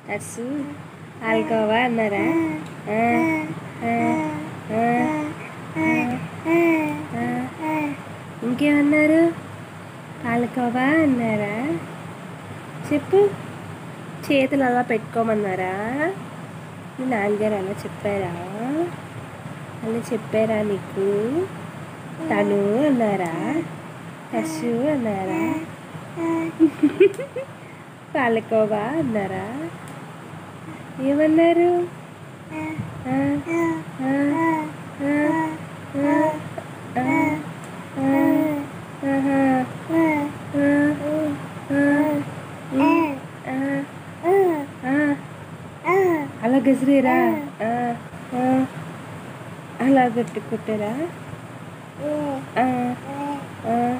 అస్సు ఆల్కోవా అన్నారా ఆ, ఆ, ఆ, ఆ, ఆ. ఇంకేమన్నారు పాలకోవా అన్నారా చెప్పు చేతులు అలా పెట్టుకోమన్నారా మీ నాన్నగారు అలా చెప్పారా అలా చెప్పారా నీకు తను అన్నారా కసు అన్నారా పాలకోవా అన్నారా ఏమన్నారు ఆ, ఆ, ఆ, ఆ, ఆ, ఆ, ఆహా, ఆ, ఆ, ఉమ్, ఆ, ఆ, అలా గసిరేరా ఆ, ఆ, అలా గట్టి కొట్టారా ఆ, ఆ,